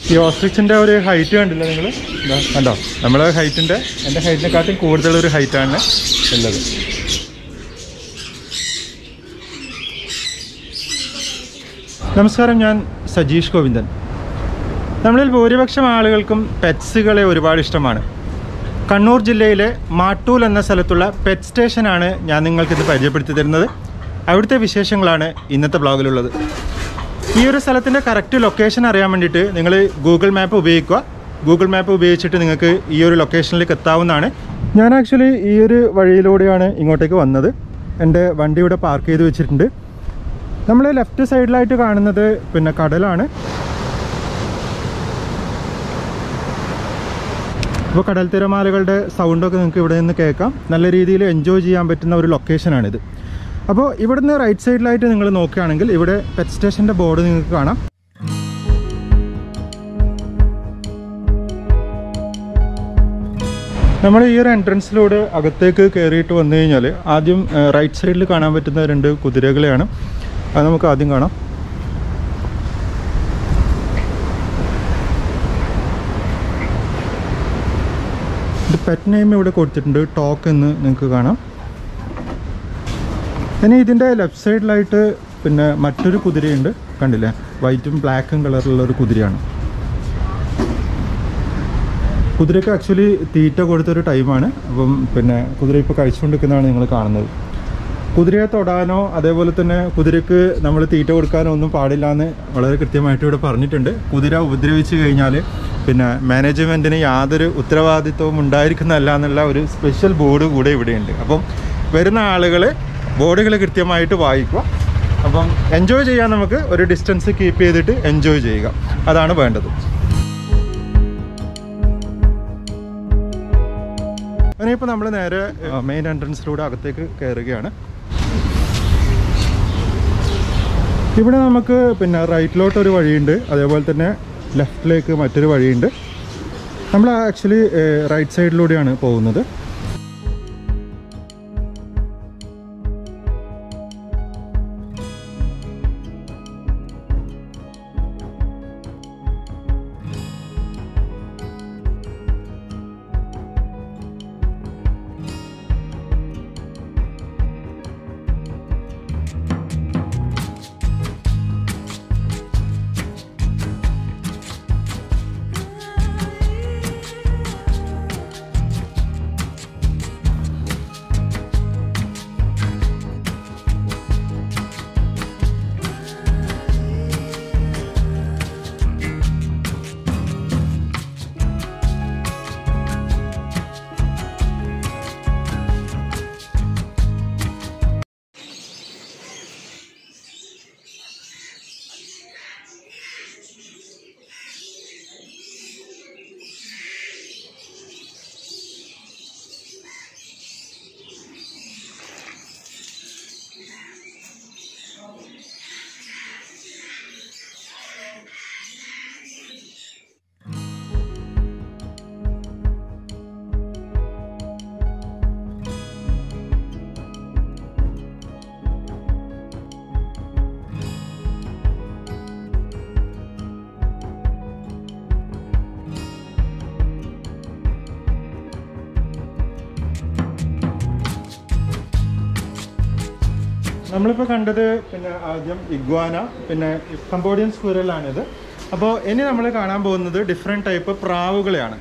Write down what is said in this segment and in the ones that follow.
ഈ ഓസ്ട്രിച്ചിൻ്റെ ഒരു ഹൈറ്റ് കണ്ടില്ല നിങ്ങൾ കണ്ടോ നമ്മളെ ഹൈറ്റിൻ്റെ എൻ്റെ ഹൈറ്റിനെക്കാട്ടും കൂടുതൽ ഒരു ഹൈറ്റാണ് ഉള്ളത് നമസ്കാരം ഞാൻ സജീഷ് ഗോവിന്ദൻ നമ്മളിൽ ഭൂരിപക്ഷം ആളുകൾക്കും പെറ്റ്സുകളെ ഒരുപാട് ഇഷ്ടമാണ് കണ്ണൂർ ജില്ലയിലെ മാട്ടൂൽ എന്ന സ്ഥലത്തുള്ള പെറ്റ് സ്റ്റേഷനാണ് ഞാൻ നിങ്ങൾക്കിത് പരിചയപ്പെടുത്തി തരുന്നത് അവിടുത്തെ വിശേഷങ്ങളാണ് ഇന്നത്തെ ബ്ലോഗിലുള്ളത് ഈ ഒരു സ്ഥലത്തിൻ്റെ കറക്റ്റ് ലൊക്കേഷൻ അറിയാൻ വേണ്ടിയിട്ട് നിങ്ങൾ ഗൂഗിൾ മാപ്പ് ഉപയോഗിക്കുക ഗൂഗിൾ മാപ്പ് ഉപയോഗിച്ചിട്ട് നിങ്ങൾക്ക് ഈ ഒരു ലൊക്കേഷനിലേക്ക് എത്താവുന്നതാണ് ഞാൻ ആക്ച്വലി ഈ ഒരു വഴിയിലൂടെയാണ് ഇങ്ങോട്ടേക്ക് വന്നത് എൻ്റെ വണ്ടി ഇവിടെ പാർക്ക് ചെയ്ത് വെച്ചിട്ടുണ്ട് നമ്മൾ ലെഫ്റ്റ് സൈഡിലായിട്ട് കാണുന്നത് പിന്നെ കടലാണ് ഇപ്പോൾ കടൽ തിരമാലകളുടെ സൗണ്ടൊക്കെ നിങ്ങൾക്ക് ഇവിടെ നിന്ന് കേൾക്കാം നല്ല രീതിയിൽ എൻജോയ് ചെയ്യാൻ പറ്റുന്ന ഒരു ലൊക്കേഷനാണിത് അപ്പോൾ ഇവിടുന്ന് റൈറ്റ് സൈഡിലായിട്ട് നിങ്ങൾ നോക്കുകയാണെങ്കിൽ ഇവിടെ പെറ്റ് സ്റ്റേഷൻ്റെ ബോർഡ് നിങ്ങൾക്ക് കാണാം നമ്മൾ ഈ ഒരു എൻട്രൻസിലൂടെ അകത്തേക്ക് കയറിയിട്ട് വന്നു കഴിഞ്ഞാൽ ആദ്യം റൈറ്റ് സൈഡിൽ കാണാൻ പറ്റുന്ന രണ്ട് കുതിരകളെയാണ് അത് നമുക്ക് ആദ്യം കാണാം ഇത് പെറ്റ് നെയിം ഇവിടെ കൊടുത്തിട്ടുണ്ട് ടോക്ക് എന്ന് നിങ്ങൾക്ക് കാണാം ഇനി ഇതിൻ്റെ ലെഫ്റ്റ് സൈഡിലായിട്ട് പിന്നെ മറ്റൊരു കുതിരയുണ്ട് കണ്ടില്ലേ വൈറ്റും ബ്ലാക്കും കളറിലുള്ള ഒരു കുതിരയാണ് കുതിരയ്ക്ക് ആക്ച്വലി തീറ്റ കൊടുത്തൊരു ടൈമാണ് അപ്പം പിന്നെ കുതിര ഇപ്പോൾ കഴിച്ചുകൊണ്ടിരിക്കുന്നതാണ് നിങ്ങൾ കാണുന്നത് കുതിരയെ തൊടാനോ അതേപോലെ തന്നെ കുതിരയ്ക്ക് നമ്മൾ തീറ്റ കൊടുക്കാനോ ഒന്നും പാടില്ല എന്ന് വളരെ കൃത്യമായിട്ട് ഇവിടെ പറഞ്ഞിട്ടുണ്ട് കുതിര ഉപദ്രവിച്ച് കഴിഞ്ഞാൽ പിന്നെ മാനേജ്മെൻറ്റിന് യാതൊരു ഉത്തരവാദിത്വവും ഉണ്ടായിരിക്കുന്നതല്ല എന്നുള്ള ഒരു സ്പെഷ്യൽ ബോർഡ് കൂടെ ഇവിടെയുണ്ട് അപ്പം വരുന്ന ആളുകൾ ബോർഡുകൾ കൃത്യമായിട്ട് വായിക്കുക അപ്പം എൻജോയ് ചെയ്യാൻ നമുക്ക് ഒരു ഡിസ്റ്റൻസ് കീപ്പ് ചെയ്തിട്ട് എൻജോയ് ചെയ്യുക അതാണ് വേണ്ടത് ഇനിയിപ്പോൾ നമ്മൾ നേരെ മെയിൻ എൻട്രൻസിലൂടെ അകത്തേക്ക് കയറുകയാണ് ഇവിടെ നമുക്ക് പിന്നെ റൈറ്റിലോട്ട് ഒരു വഴിയുണ്ട് അതേപോലെ തന്നെ ലെഫ്റ്റിലേക്ക് മറ്റൊരു വഴിയുണ്ട് നമ്മൾ ആക്ച്വലി റൈറ്റ് സൈഡിലൂടെയാണ് പോകുന്നത് നമ്മളിപ്പോൾ കണ്ടത് പിന്നെ ആദ്യം ഇഗ്വാന പിന്നെ കമ്പോഡിയൻ സ്ക്വരലാണിത് അപ്പോൾ ഇനി നമ്മൾ കാണാൻ പോകുന്നത് ഡിഫറെൻറ്റ് ടൈപ്പ് പ്രാവുകളെയാണ്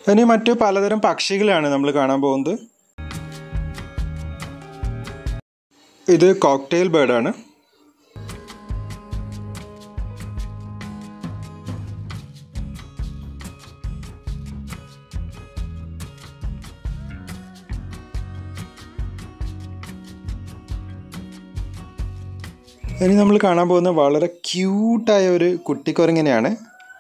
ഇനി മറ്റു പലതരം പക്ഷികളാണ് നമ്മൾ കാണാൻ പോകുന്നത് ഇത് കോക്ടെയിൽ ബേർഡാണ് ഇനി നമ്മൾ കാണാൻ പോകുന്ന വളരെ ക്യൂട്ടായ ഒരു കുട്ടിക്കുരങ്ങനെയാണ്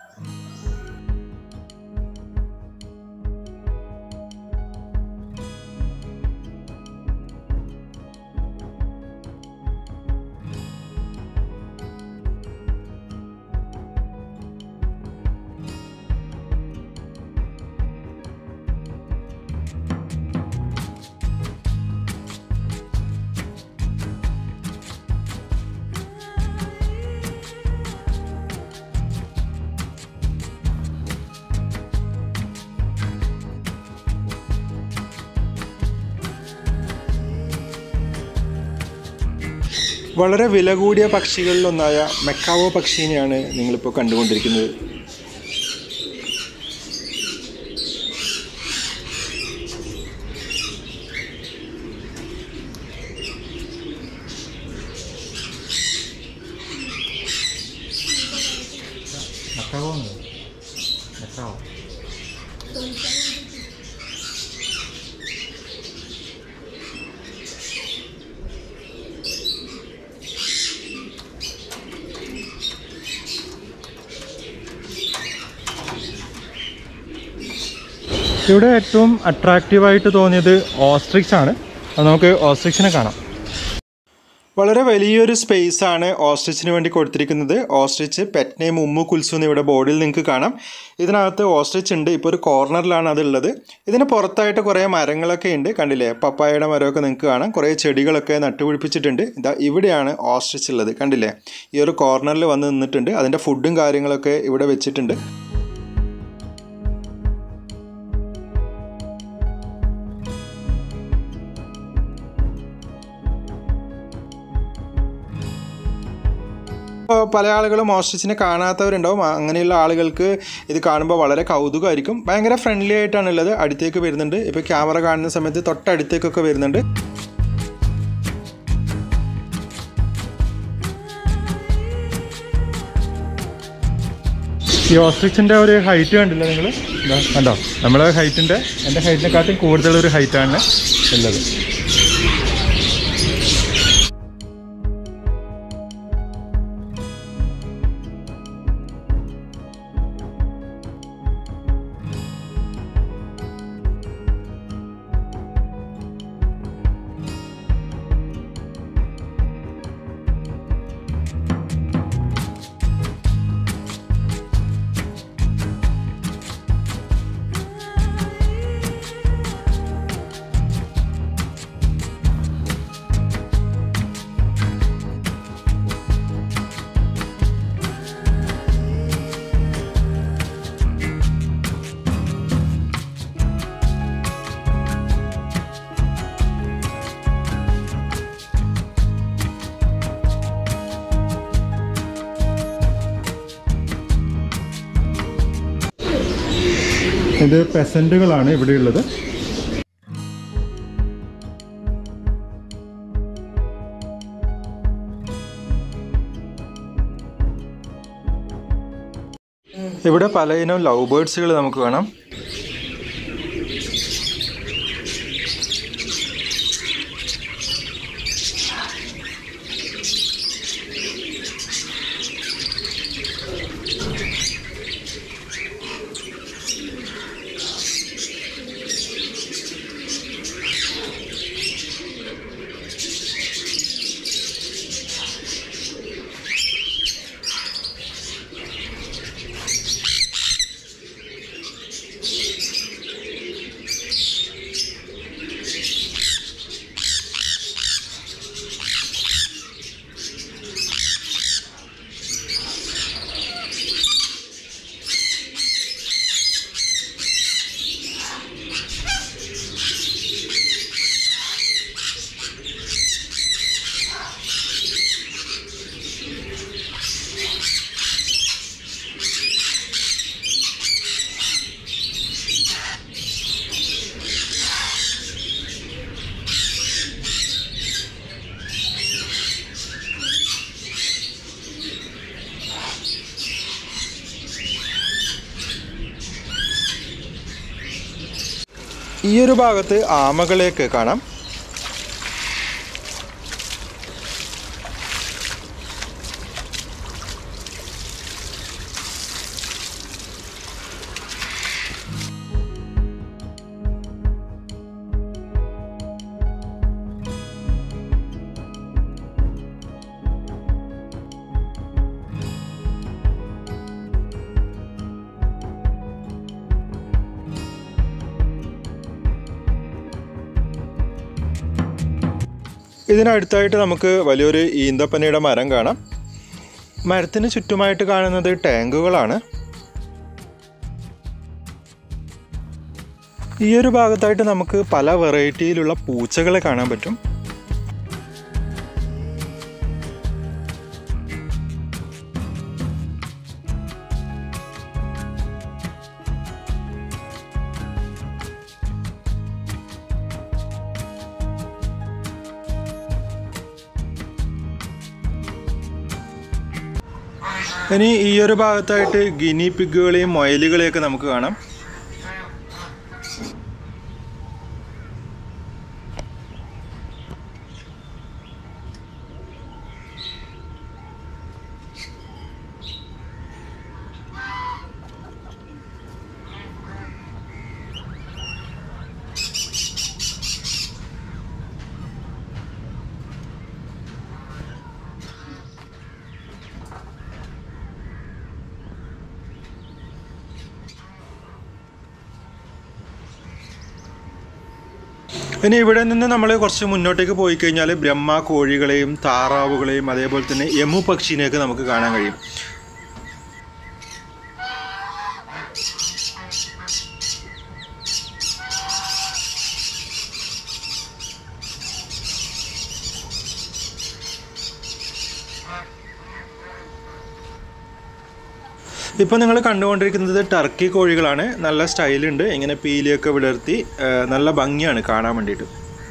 വളരെ വില കൂടിയ പക്ഷികളിലൊന്നായ മെക്കാവോ പക്ഷീനെയാണ് നിങ്ങളിപ്പോൾ കണ്ടുകൊണ്ടിരിക്കുന്നത് ഇവിടെ ഏറ്റവും അട്രാക്റ്റീവായിട്ട് തോന്നിയത് ഓസ്ട്രിക്സ് ആണ് അത് നമുക്ക് ഓസ്ട്രിക്സിനെ കാണാം വളരെ വലിയൊരു സ്പേസ് ആണ് ഓസ്ട്രിച്ചിന് വേണ്ടി കൊടുത്തിരിക്കുന്നത് ostrich pet name Ummu Kulsu എന്ന് ഇവിടെ ബോർഡിൽ നിങ്ങൾക്ക് കാണാം ഇതിനകത്ത് ഓസ്ട്രിച്ച് ഉണ്ട് ഇപ്പോൾ ഒരു കോർണറിലാണ് അതുള്ളത് ഇതിന് പുറത്തായിട്ട് കുറേ മരങ്ങളൊക്കെ ഉണ്ട് കണ്ടില്ലേ പപ്പായയുടെ മരമൊക്കെ നിങ്ങൾക്ക് കാണാം കുറേ ചെടികളൊക്കെ നട്ടുപിടിപ്പിച്ചിട്ടുണ്ട് ഇതാ ഇവിടെയാണ് ഓസ്ട്രിച്ച് ഉള്ളത് കണ്ടില്ലേ ഈ ഒരു കോർണറിൽ വന്ന് നിന്നിട്ടുണ്ട് അതിൻ്റെ ഫുഡും കാര്യങ്ങളൊക്കെ ഇവിടെ വെച്ചിട്ടുണ്ട് ഇപ്പോൾ പല ആളുകളും ഓസ്ട്രിച്ചിനെ കാണാത്തവരുണ്ടാവും അങ്ങനെയുള്ള ആളുകൾക്ക് ഇത് കാണുമ്പോൾ വളരെ കൗതുകമായിരിക്കും ഭയങ്കര ഫ്രണ്ട്ലി ആയിട്ടാണ് ഉള്ളത് അടുത്തേക്ക് വരുന്നുണ്ട് ഇപ്പോൾ ക്യാമറ കാണുന്ന സമയത്ത് തൊട്ടടുത്തേക്കൊക്കെ വരുന്നുണ്ട് ഈ ഓസ്ട്രിച്ചിൻ്റെ ഒരു ഹൈറ്റ് കണ്ടില്ല നിങ്ങൾ കണ്ടോ നമ്മളെ ഹൈറ്റിൻ്റെ എൻ്റെ ഹൈറ്റിനെക്കാട്ടും കൂടുതൽ ഒരു ഹൈറ്റാണ് ഉള്ളത് ഇത് പെസൻറ്റുകളാണ് ഇവിടെയുള്ളത് ഇവിടെ പലയിനം ലവ് ബേർഡ്സുകൾ നമുക്ക് കാണാം ഈ ഒരു ഭാഗത്ത് ആമകളെയൊക്കെ കാണാം ഇതിനടുത്തായിട്ട് നമുക്ക് വലിയൊരു ഈന്തപ്പനയുടെ മരം കാണാം മരത്തിന് ചുറ്റുമായിട്ട് കാണുന്നത് ടാങ്കുകളാണ് ഈ ഒരു ഭാഗത്തായിട്ട് നമുക്ക് പല വെറൈറ്റിയിലുള്ള പൂച്ചകളെ കാണാൻ പറ്റും ഇനി ഈ ഒരു ഭാഗത്തായിട്ട് ഗിനി പിഗുകളെയും മൊയലുകളെയൊക്കെ നമുക്ക് കാണാം ഇനി ഇവിടെ നിന്ന് നമ്മൾ കുറച്ച് മുന്നോട്ടേക്ക് പോയി കഴിഞ്ഞാൽ ബ്രഹ്മ കോഴികളെയും താറാവുകളെയും അതേപോലെ തന്നെ യമു പക്ഷിനെയൊക്കെ നമുക്ക് കാണാൻ കഴിയും ഇപ്പോൾ നിങ്ങൾ കണ്ടുകൊണ്ടിരിക്കുന്നത് ടർക്കി കോഴികളാണ് നല്ല സ്റ്റൈലുണ്ട് ഇങ്ങനെ പീലിയൊക്കെ വിടർത്തി ആ, നല്ല ഭംഗിയാണ് കാണാൻ വേണ്ടിയിട്ട്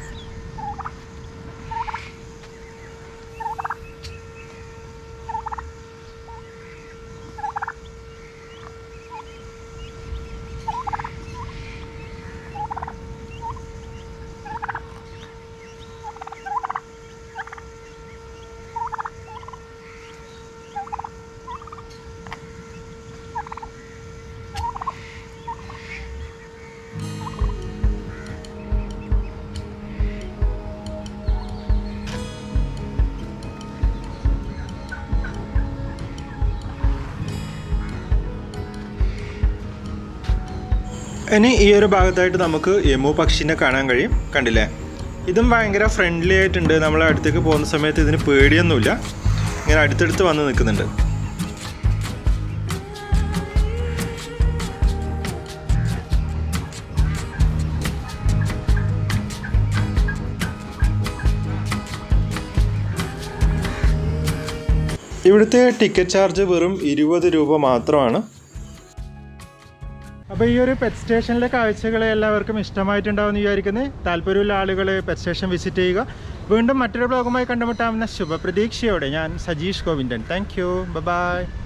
ഇനി ഈ ഒരു ഭാഗത്തായിട്ട് നമുക്ക് യമു പക്ഷിനെ കാണാൻ കഴിയും കണ്ടില്ലേ ഇതും ഭയങ്കര ഫ്രണ്ട്ലി ആയിട്ടുണ്ട് നമ്മൾ അടുത്തേക്ക് പോകുന്ന സമയത്ത് ഇതിന് പേടിയൊന്നുമില്ല ഇങ്ങനെ അടുത്തടുത്ത് വന്ന് നിൽക്കുന്നുണ്ട് ഇവിടുത്തെ ടിക്കറ്റ് ചാർജ് വെറും ഇരുപത് രൂപ മാത്രമാണ് അപ്പോൾ ഈ ഒരു പെറ്റ് സ്റ്റേഷനിലെ കാഴ്ചകളെ എല്ലാവർക്കും ഇഷ്ടമായിട്ടുണ്ടാവുമെന്ന് വിചാരിക്കുന്നത് താല്പര്യമുള്ള ആളുകൾ പെറ്റ് സ്റ്റേഷൻ വിസിറ്റ് ചെയ്യുക വീണ്ടും മറ്റൊരു ബ്ലോഗുമായി കണ്ടുമുട്ടാമെന്ന ശുഭപ്രതീക്ഷയോടെ ഞാൻ Sajeesh Govindan thank you by